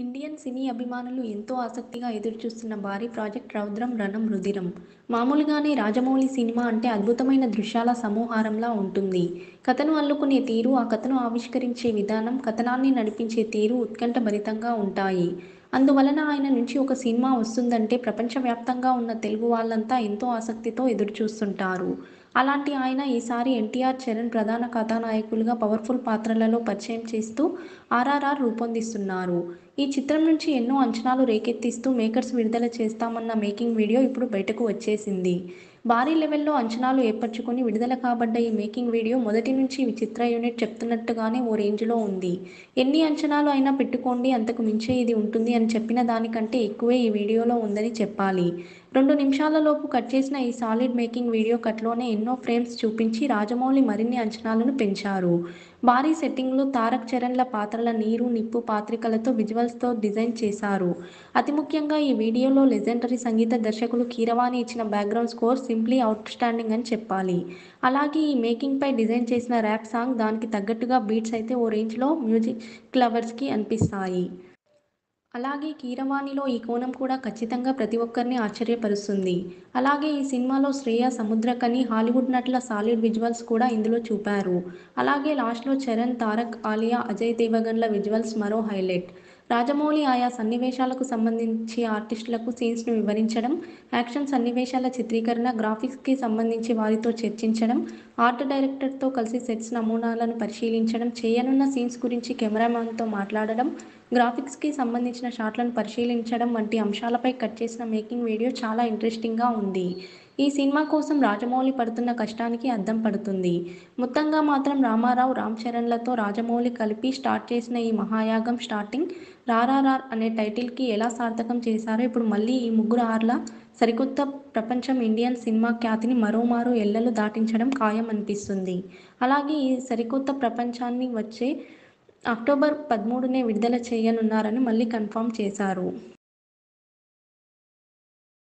Indian cine అభిమానులు ఎంతో ఆసక్తిగా ఎదురుచూస్తున్న భారీ ప్రాజెక్ట్ రౌద్రం రణం రుధిరం మామూలుగానే రాజమౌళి సినిమా అంటే అద్భుతమైన దృశ్యాల సమాహారంలా ఉంటుంది కథను అల్లుకునే తీరు ఆ కథను ఆవిష్కరించే విధానం కథనాన్ని నడిపించే తీరు ఉత్కంఠభరితంగా ఉంటాయి అందువలన ఆయన నుంచి ఒక సినిమా వస్తుందంటే ప్రపంచవ్యాప్తంగా ఉన్న తెలుగు వాళ్ళంతా ఎంతో ఆసక్తితో ఎదురుచూస్తుంటారు అలాంటి ఆయన ఈసారి ఎన్టీఆర్ చరణ్ ప్రధాన కథానాయకులుగా పవర్ఫుల్ పాత్రలలో పరిచయం చేస్తూ ఆర్ఆర్ఆర్ రూపొందిస్తున్నారు ఈ చిత్రం నుంచి ఎన్నో అంచనాలు రేకెత్తిస్తూ మేకర్స్ విడుదల చేస్తామన్న మేకింగ్ వీడియో ఇప్పుడు బయటకు వచ్చేసింది భారీ లెవెల్లో అంచనాలు ఏర్పరచుకొని విడుదల కాబడ్డ ఈ మేకింగ్ వీడియో మొదటి నుంచి ఈ చిత్ర యూనిట్ చెప్తున్నట్టుగానే ఓ రేంజ్లో ఉంది ఎన్ని అంచనాలు అయినా పెట్టుకోండి అంతకు మించే ఇది ఉంటుంది అని చెప్పిన దానికంటే ఎక్కువే ఈ వీడియోలో ఉందని చెప్పాలి రెండు నిమిషాల లోపు కట్ చేసిన ఈ సాలిడ్ మేకింగ్ వీడియో కట్లోనే ఎన్నో ఫ్రేమ్స్ చూపించి రాజమౌళి మరిన్ని అంచనాలను పెంచారు భారీ సెట్టింగ్లో తారక్ చరణ్ల పాత్రల నీరు నిప్పు పాత్రికలతో విజువల్స్తో డిజైన్ చేశారు అతి ముఖ్యంగా ఈ వీడియోలో లెజెండరీ సంగీత దర్శకులు కీరవాణి ఇచ్చిన background score simply outstanding అని చెప్పాలి అలాగే ఈ మేకింగ్పై డిజైన్ చేసిన ర్యాప్ సాంగ్ దానికి తగ్గట్టుగా బీట్స్ అయితే ఓ రేంజ్లో మ్యూజిక్ లవర్స్కి అనిపిస్తాయి అలాగే కీరవాణిలో ఈ కోణం కూడా ఖచ్చితంగా ప్రతి ఒక్కరిని ఆశ్చర్యపరుస్తుంది అలాగే ఈ సినిమాలో శ్రేయ సముద్రకని హాలీవుడ్ నటుల సాలిడ్ విజువల్స్ కూడా ఇందులో చూపారు అలాగే లాస్ట్లో చరణ్ తారక్ ఆలియా అజయ్ దేవగన్ల విజువల్స్ మరో హైలైట్ రాజమౌళి ఆయా సన్నివేశాలకు సంబంధించి ఆర్టిస్టులకు సీన్స్ను వివరించడం యాక్షన్ సన్నివేశాల చిత్రీకరణ గ్రాఫిక్స్కి సంబంధించి వారితో చర్చించడం ఆర్ట్ డైరెక్టర్తో కలిసి సెట్స్ నమూనాలను పరిశీలించడం చేయనున్న సీన్స్ గురించి కెమెరామ్యాన్తో మాట్లాడడం గ్రాఫిక్స్కి సంబంధించిన షాట్లను పరిశీలించడం వంటి అంశాలపై కట్ చేసిన మేకింగ్ వీడియో చాలా ఇంట్రెస్టింగ్గా ఉంది ఈ సినిమా కోసం రాజమౌళి పడుతున్న కష్టానికి అద్దం పడుతుంది మొత్తంగా మాత్రం రామారావు రామ్ చరణ్లతో రాజమౌళి కలిపి స్టార్ట్ చేసిన ఈ మహాయాగం స్టార్టింగ్ రారారార్ అనే టైటిల్కి ఎలా సార్థకం చేశారో ఇప్పుడు మళ్ళీ ఈ ముగ్గురు ఆర్ల సరికొత్త ప్రపంచం ఇండియన్ సినిమా ఖ్యాతిని మరోమారు ఎల్లలు దాటించడం ఖాయం అనిపిస్తుంది అలాగే ఈ సరికొత్త ప్రపంచాన్ని వచ్చే అక్టోబర్ పదమూడునే విడుదల చేయనున్నారని మళ్ళీ కన్ఫర్మ్ చేశారు